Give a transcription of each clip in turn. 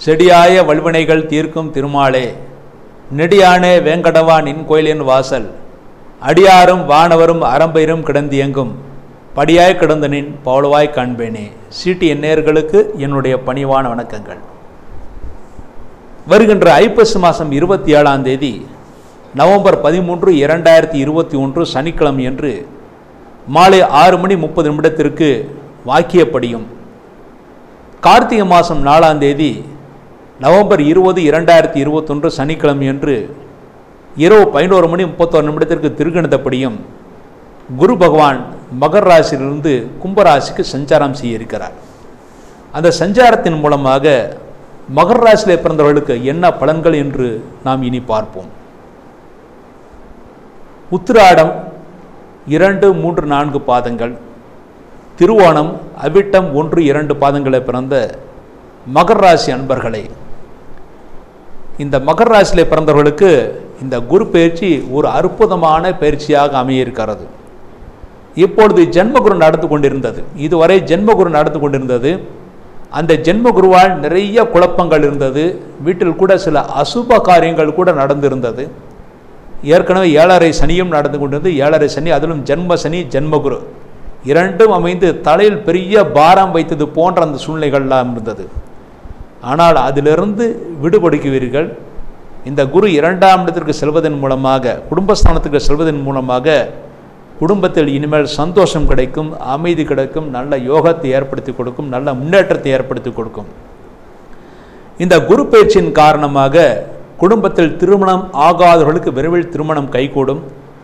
செடியாய வல்வினைகள் தீர்க்கும் திருமாலே நெடியானே வேங்கடவா நின் கோயிலின் வாசல் அடியாரும் வானவரும் அரம்பைரும் கிடந்தியங்கும் படியாய் கிடந்த நின் பவளவாய் காண்பேனே சீட்டி எந்நேர்களுக்கு என்னுடைய பணிவான வணக்கங்கள் வருகின்ற ஐப்பசி மாதம் இருபத்தி ஏழாம் தேதி நவம்பர் பதிமூன்று இரண்டாயிரத்தி இருபத்தி ஒன்று சனிக்கிழமை என்று மாலை ஆறு மணி முப்பது நிமிடத்திற்கு வாக்கியப்படியும் கார்த்திகை மாதம் நாலாம் தேதி நவம்பர் இருபது இரண்டாயிரத்தி இருபத்தொன்று சனிக்கிழமை என்று இரவு பதினோரு மணி முப்பத்தோரு நிமிடத்திற்கு திருகணிதப்படியும் குரு பகவான் மகர் ராசியிலிருந்து கும்பராசிக்கு சஞ்சாரம் செய்ய இருக்கிறார் அந்த சஞ்சாரத்தின் மூலமாக மகர் ராசியிலே பிறந்தவர்களுக்கு என்ன பலன்கள் என்று நாம் இனி பார்ப்போம் உத்திராடம் இரண்டு மூன்று நான்கு பாதங்கள் திருவோணம் அவிட்டம் ஒன்று இரண்டு பாதங்களை பிறந்த மகர் ராசி அன்பர்களே இந்த மகர் ராசியிலே பிறந்தவர்களுக்கு இந்த குரு பயிற்சி ஒரு அற்புதமான பயிற்சியாக அமையிருக்கிறது இப்பொழுது ஜென்மகுரு நடந்து கொண்டிருந்தது இதுவரை ஜென்மகுரு நடந்து கொண்டிருந்தது அந்த ஜென்மகுருவால் நிறைய குழப்பங்கள் இருந்தது வீட்டில் கூட சில அசுப காரியங்கள் கூட நடந்திருந்தது ஏற்கனவே ஏழரை சனியும் நடந்து கொண்டிருந்தது ஏழரை சனி அதிலும் ஜென்ம சனி ஜென்மகுரு இரண்டும் அமைந்து தலையில் பெரிய பாரம் வைத்தது போன்ற அந்த சூழ்நிலைகள்லாம் இருந்தது ஆனால் அதிலிருந்து விடுபடுக்குவீர்கள் இந்த குரு இரண்டாம் இடத்திற்கு செல்வதன் மூலமாக குடும்பஸ்தானத்துக்கு செல்வதன் மூலமாக குடும்பத்தில் இனிமேல் சந்தோஷம் கிடைக்கும் அமைதி கிடைக்கும் நல்ல யோகத்தை ஏற்படுத்தி கொடுக்கும் நல்ல முன்னேற்றத்தை ஏற்படுத்தி கொடுக்கும் இந்த குரு பயிற்சியின் காரணமாக குடும்பத்தில் திருமணம் ஆகாதவர்களுக்கு விரைவில் திருமணம் கைகூடும்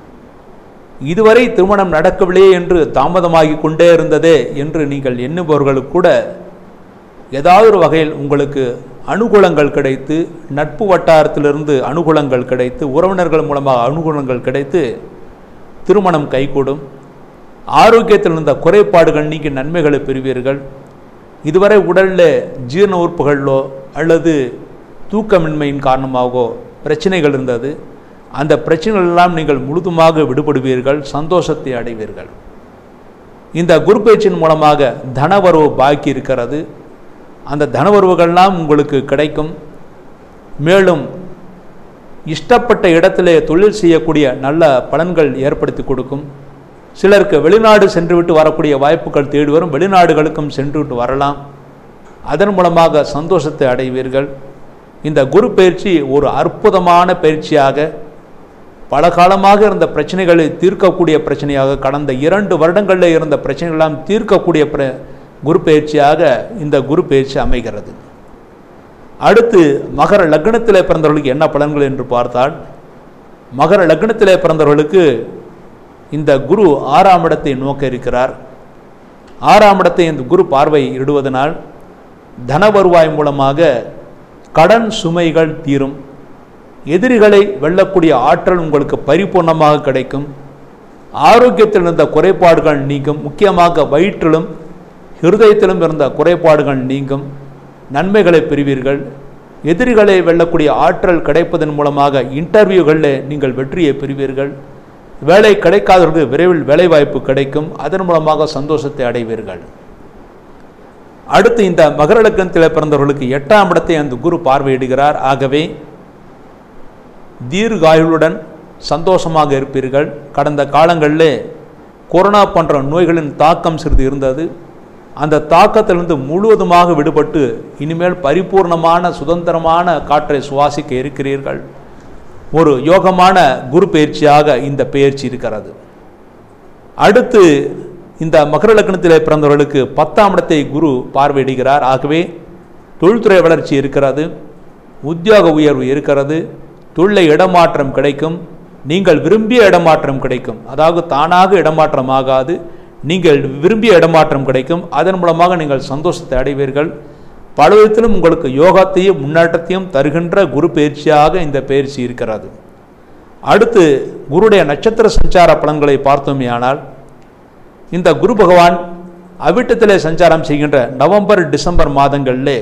இதுவரை திருமணம் நடக்கவில்லையே என்று தாமதமாகி கொண்டே இருந்ததே என்று நீங்கள் எண்ணுபவர்களுக்கு கூட ஏதாவது ஒரு வகையில் உங்களுக்கு அனுகூலங்கள் கிடைத்து நட்பு வட்டாரத்திலிருந்து அனுகூலங்கள் கிடைத்து உறவினர்கள் மூலமாக அனுகூலங்கள் கிடைத்து திருமணம் கைகூடும் ஆரோக்கியத்தில் இருந்த குறைபாடுகள் நீக்கி நன்மைகளை பெறுவீர்கள் இதுவரை உடலில் ஜீரண உறுப்புகளிலோ அல்லது தூக்கமின்மையின் காரணமாகவோ பிரச்சனைகள் இருந்தது அந்த பிரச்சனைகள் எல்லாம் நீங்கள் முழுதுமாக விடுபடுவீர்கள் சந்தோஷத்தை அடைவீர்கள் இந்த குரு பயிற்சியின் மூலமாக தனவரவு பாக்கி இருக்கிறது அந்த தனவரவுகள்லாம் உங்களுக்கு கிடைக்கும் மேலும் இஷ்டப்பட்ட இடத்திலே தொழில் செய்யக்கூடிய நல்ல பலன்கள் ஏற்படுத்தி கொடுக்கும் சிலருக்கு வெளிநாடு சென்றுவிட்டு வரக்கூடிய வாய்ப்புகள் தேடி வரும் வெளிநாடுகளுக்கும் சென்றுவிட்டு வரலாம் அதன் மூலமாக சந்தோஷத்தை அடைவீர்கள் இந்த குரு பயிற்சி ஒரு அற்புதமான பயிற்சியாக பல காலமாக இருந்த பிரச்சனைகளை தீர்க்கக்கூடிய பிரச்சனையாக கடந்த இரண்டு வருடங்களில் இருந்த பிரச்சனைகளெல்லாம் தீர்க்கக்கூடிய பிர குரு பயிற்சியாக இந்த குரு பயிற்சி அமைகிறது அடுத்து மகர லக்னத்தில் பிறந்தவர்களுக்கு என்ன பலன்கள் என்று பார்த்தால் மகர லக்னத்தில் பிறந்தவர்களுக்கு இந்த குரு ஆறாம் இடத்தை நோக்க இருக்கிறார் ஆறாம் இடத்தை இந்த குரு பார்வை இடுவதனால் தன வருவாய் மூலமாக கடன் சுமைகள் தீரும் எதிரிகளை வெல்லக்கூடிய ஆற்றல் உங்களுக்கு பரிபூர்ணமாக கிடைக்கும் ஆரோக்கியத்தில் இருந்த குறைபாடுகள் நீங்கும் முக்கியமாக வயிற்றிலும் ஹிருதயத்திலும் இருந்த குறைபாடுகள் நீங்கும் நன்மைகளை பெறுவீர்கள் எதிரிகளை வெல்லக்கூடிய ஆற்றல் கிடைப்பதன் மூலமாக இன்டர்வியூகளில் நீங்கள் வெற்றியை பெறுவீர்கள் வேலை கிடைக்காதவர்களுக்கு விரைவில் வேலை வாய்ப்பு கிடைக்கும் அதன் மூலமாக சந்தோஷத்தை அடைவீர்கள் அடுத்து இந்த மகர லக்கணத்தில் பிறந்தவர்களுக்கு எட்டாம் இடத்தை அந்த குரு பார்வையிடுகிறார் ஆகவே தீர்காயுளுடன் சந்தோஷமாக இருப்பீர்கள் கடந்த காலங்களில் கொரோனா போன்ற நோய்களின் தாக்கம் சிறிது இருந்தது அந்த தாக்கத்திலிருந்து முழுவதுமாக விடுபட்டு இனிமேல் பரிபூர்ணமான சுதந்திரமான காற்றை சுவாசிக்க இருக்கிறீர்கள் ஒரு யோகமான குரு பயிற்சியாக இந்த பயிற்சி இருக்கிறது அடுத்து இந்த மகர லக்னத்திலே பிறந்தவர்களுக்கு பத்தாம் இடத்தை குரு பார்வையிடுகிறார் ஆகவே தொழில்துறை வளர்ச்சி இருக்கிறது உத்தியோக உயர்வு இருக்கிறது தொழிலை இடமாற்றம் கிடைக்கும் நீங்கள் விரும்பிய இடமாற்றம் கிடைக்கும் அதாவது தானாக இடமாற்றம் ஆகாது நீங்கள் விரும்பிய இடமாற்றம் கிடைக்கும் அதன் மூலமாக நீங்கள் சந்தோஷத்தை அடைவீர்கள் பல விதத்திலும் உங்களுக்கு யோகத்தையும் முன்னேற்றத்தையும் தருகின்ற குரு பயிற்சியாக இந்த பயிற்சி இருக்கிறது அடுத்து குருடைய நட்சத்திர சஞ்சார பலன்களை பார்த்தோமேயானால் இந்த குரு பகவான் அவிட்டத்திலே சஞ்சாரம் செய்கின்ற நவம்பர் டிசம்பர் மாதங்களிலே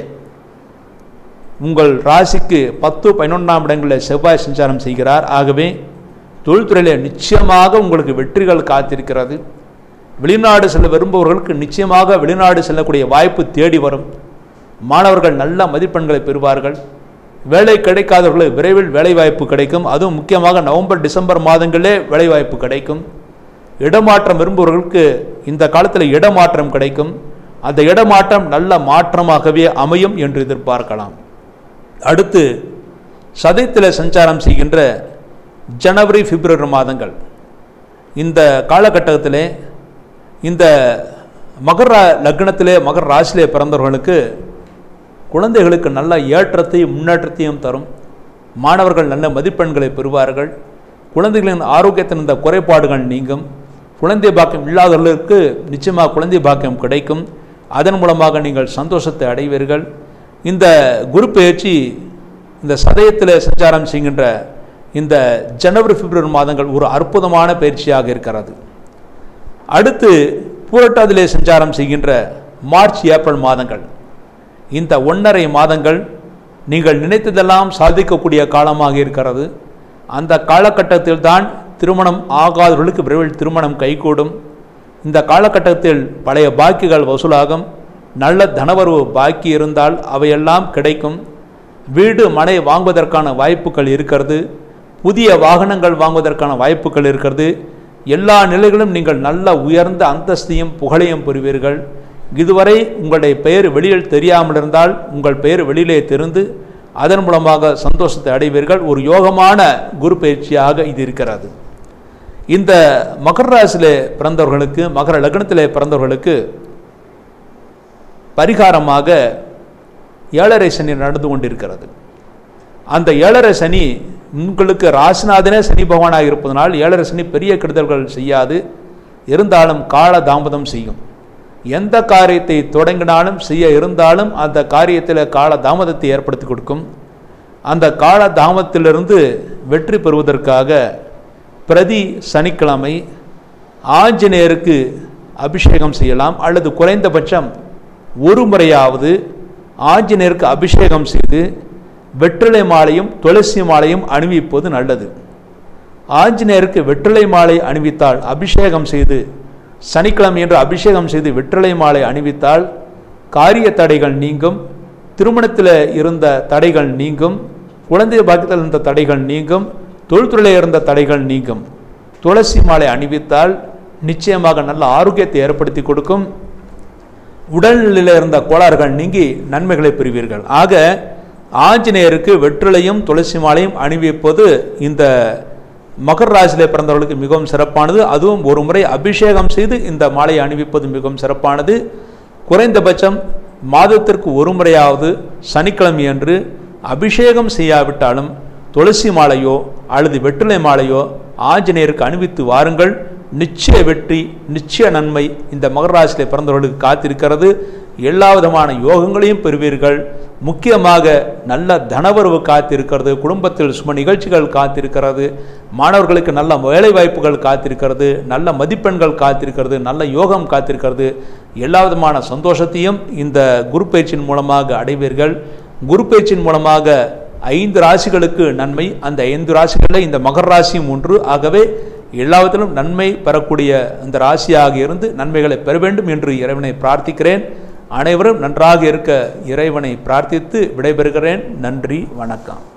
உங்கள் ராசிக்கு பத்து பதினொன்றாம் இடங்களில் செவ்வாய் சஞ்சாரம் செய்கிறார் ஆகவே தொழில்துறையிலே நிச்சயமாக உங்களுக்கு வெற்றிகள் காத்திருக்கிறது வெளிநாடு செல்ல விரும்புபவர்களுக்கு நிச்சயமாக வெளிநாடு செல்லக்கூடிய வாய்ப்பு தேடி வரும் மாணவர்கள் நல்ல மதிப்பெண்களை பெறுவார்கள் வேலை கிடைக்காதவர்களுக்கு விரைவில் வேலைவாய்ப்பு கிடைக்கும் அதுவும் முக்கியமாக நவம்பர் டிசம்பர் மாதங்களே வேலைவாய்ப்பு கிடைக்கும் இடமாற்றம் விரும்புபவர்களுக்கு இந்த காலத்தில் இடமாற்றம் கிடைக்கும் அந்த இடமாற்றம் நல்ல மாற்றமாகவே அமையும் என்று எதிர்பார்க்கலாம் அடுத்து சதயத்தில் சஞ்சாரம் செய்கின்ற ஜனவரி பிப்ரவரி மாதங்கள் இந்த காலகட்டத்திலே இந்த மகர லக்னத்திலே மகர ராசியிலே பிறந்தவர்களுக்கு குழந்தைகளுக்கு நல்ல ஏற்றத்தையும் முன்னேற்றத்தையும் தரும் மாணவர்கள் நல்ல மதிப்பெண்களை பெறுவார்கள் குழந்தைகளின் ஆரோக்கியத்தின் இந்த குறைபாடுகள் நீங்கும் குழந்தை பாக்கியம் இல்லாதவர்களுக்கு நிச்சயமாக குழந்தை பாக்கியம் கிடைக்கும் அதன் மூலமாக நீங்கள் சந்தோஷத்தை அடைவீர்கள் இந்த குரு பயிற்சி இந்த சதயத்தில் சஞ்சாரம் செய்கின்ற இந்த ஜனவரி பிப்ரவரி மாதங்கள் ஒரு அற்புதமான பயிற்சியாக இருக்கிறது அடுத்து பூரட்டாதிலே சஞ்சாரம் செய்கின்ற மார்ச் ஏப்ரல் மாதங்கள் இந்த ஒன்றரை மாதங்கள் நீங்கள் நினைத்ததெல்லாம் சாதிக்கக்கூடிய காலமாக இருக்கிறது அந்த காலகட்டத்தில் தான் திருமணம் ஆகாதவர்களுக்கு விரைவில் திருமணம் கைகூடும் இந்த காலகட்டத்தில் பழைய பாக்கிகள் வசூலாகும் நல்ல தனவரவு பாக்கி இருந்தால் அவையெல்லாம் கிடைக்கும் வீடு மனை வாங்குவதற்கான வாய்ப்புகள் இருக்கிறது புதிய வாகனங்கள் வாங்குவதற்கான வாய்ப்புகள் இருக்கிறது எல்லா நிலைகளும் நீங்கள் நல்ல உயர்ந்த அந்தஸ்தையும் புகழையும் பெறுவீர்கள் இதுவரை உங்களுடைய பெயர் வெளியில் தெரியாமல் இருந்தால் உங்கள் பெயர் வெளியிலே தெரிந்து அதன் மூலமாக சந்தோஷத்தை அடைவீர்கள் ஒரு யோகமான குரு பயிற்சியாக இது இருக்கிறது இந்த மகர ராசியிலே பிறந்தவர்களுக்கு மகர லக்னத்திலே பிறந்தவர்களுக்கு பரிகாரமாக ஏழரை சனி நடந்து கொண்டிருக்கிறது அந்த ஏழரை சனி உங்களுக்கு ராசிநாதனே சனி பகவானாக இருப்பதனால் ஏழரை சனி பெரிய கெடுதல்கள் செய்யாது இருந்தாலும் கால தாமதம் செய்யும் எந்த காரியத்தை தொடங்கினாலும் செய்ய இருந்தாலும் அந்த காரியத்தில் கால தாமதத்தை ஏற்படுத்தி கொடுக்கும் அந்த கால தாமதத்திலிருந்து வெற்றி பெறுவதற்காக பிரதி சனிக்கிழமை ஆஞ்சநேயருக்கு அபிஷேகம் செய்யலாம் அல்லது குறைந்தபட்சம் ஒரு முறையாவது ஆஞ்சநேயருக்கு அபிஷேகம் செய்து வெற்றிலை மாலையும் துளசி மாலையும் அணிவிப்பது நல்லது ஆஞ்சநேயருக்கு வெற்றிலை மாலை அணிவித்தால் அபிஷேகம் செய்து சனிக்கிழமை என்று அபிஷேகம் செய்து வெற்றிலை மாலை அணிவித்தால் காரிய தடைகள் நீங்கும் திருமணத்தில் இருந்த தடைகள் நீங்கும் குழந்தை பாக்கியத்தில் இருந்த தடைகள் நீங்கும் தொழில்துறையில் இருந்த தடைகள் நீங்கும் துளசி மாலை அணிவித்தால் நிச்சயமாக நல்ல ஆரோக்கியத்தை ஏற்படுத்தி கொடுக்கும் உடல்நிலையில் இருந்த கோளாறுகள் நீங்கி நன்மைகளை பெறுவீர்கள் ஆக ஆஞ்சநேயருக்கு வெற்றிலையும் துளசி மாலையும் அணிவிப்பது இந்த மகர ராசியிலே பிறந்தவர்களுக்கு மிகவும் சிறப்பானது அதுவும் ஒரு முறை அபிஷேகம் செய்து இந்த மாலையை அணிவிப்பது மிகவும் சிறப்பானது குறைந்தபட்சம் மாதத்திற்கு ஒரு முறையாவது சனிக்கிழமை அன்று அபிஷேகம் செய்யாவிட்டாலும் துளசி மாலையோ அல்லது வெற்றிலை மாலையோ ஆஞ்சநேயருக்கு அணிவித்து வாருங்கள் நிச்சய வெற்றி நிச்சய நன்மை இந்த மகர ராசியிலே பிறந்தவர்களுக்கு காத்திருக்கிறது எல்லா விதமான யோகங்களையும் பெறுவீர்கள் முக்கியமாக நல்ல தனவரவு காத்திருக்கிறது குடும்பத்தில் சும நிகழ்ச்சிகள் காத்திருக்கிறது மாணவர்களுக்கு நல்ல வேலை வாய்ப்புகள் காத்திருக்கிறது நல்ல மதிப்பெண்கள் காத்திருக்கிறது நல்ல யோகம் காத்திருக்கிறது எல்லா விதமான சந்தோஷத்தையும் இந்த குரு பயிற்சியின் மூலமாக அடைவீர்கள் குரு பயிற்சியின் மூலமாக ஐந்து ராசிகளுக்கு நன்மை அந்த ஐந்து ராசிகளில் இந்த மகர ராசியும் ஒன்று ஆகவே எல்லாவற்றிலும் நன்மை பெறக்கூடிய இந்த ராசியாக இருந்து நன்மைகளை பெற வேண்டும் என்று இறைவனை பிரார்த்திக்கிறேன் அனைவரும் நன்றாக இருக்க இறைவனை பிரார்த்தித்து விடைபெறுகிறேன் நன்றி வணக்கம்